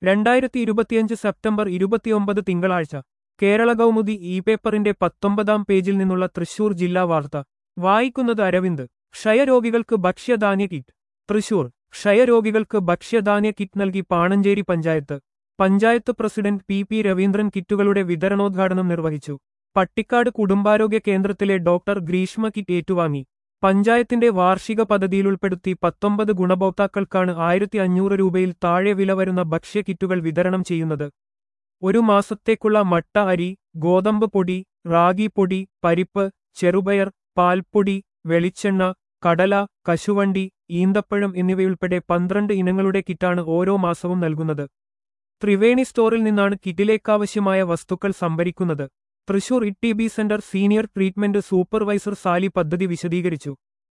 രണ്ടായിരത്തി ഇരുപത്തിയഞ്ച് സെപ്റ്റംബർ ഇരുപത്തിയൊമ്പത് തിങ്കളാഴ്ച കേരള കൗമുദി ഇ പേപ്പറിന്റെ പത്തൊമ്പതാം പേജിൽ നിന്നുള്ള തൃശൂർ ജില്ലാ വാർത്ത വായിക്കുന്നത് അരവിന്ദ് ക്ഷയരോഗികൾക്ക് ഭക്ഷ്യധാന്യ കിറ്റ് തൃശൂർ ക്ഷയരോഗികൾക്ക് ഭക്ഷ്യധാന്യ കിറ്റ് നൽകി Pananchery panchayat panchayat president P P Raveendran കിറ്റുകളുടെ വിതരണോദ്ഘാടനം നിർവഹിച്ചു പട്ടിക്കാട് കുടുംബാരോഗ്യ കേന്ദ്രത്തിലെ ഡോക്ടർ ഗ്രീഷ്മ കിറ്റ് ഏറ്റുവാങ്ങി പഞ്ചായത്തിന്റെ വാർഷിക പദ്ധതിയിൽ ഉൾപ്പെടുത്തി പത്തൊമ്പത് ഗുണഭോക്താക്കൾക്കാണ് ആയിരത്തി അഞ്ഞൂറ് രൂപയിൽ താഴെ വില വരുന്ന ഭക്ഷ്യ കിറ്റുകൾ വിതരണം ചെയ്യുന്നത് ഒരു മാസത്തേക്കുള്ള മട്ട അരി ഗോതമ്പ് പൊടി റാഗി പൊടി പരിപ്പ് ചെറുപയർ പാൽപ്പൊടി വെളിച്ചെണ്ണ കടല കശുവണ്ടി ഈന്തപ്പഴം എന്നിവയുൾപ്പെടെ പന്ത്രണ്ട് ഇനങ്ങളുടെ കിറ്റാണ് ഓരോ മാസവും നൽകുന്നത് ത്രിവേണി സ്റ്റോറിൽ നിന്നാണ് കിറ്റിലേക്കാവശ്യമായ വസ്തുക്കൾ സംഭരിക്കുന്നത് Thrissur E T B center senior treatment supervisor Sali പദ്ധതി വിശദീകരിച്ചു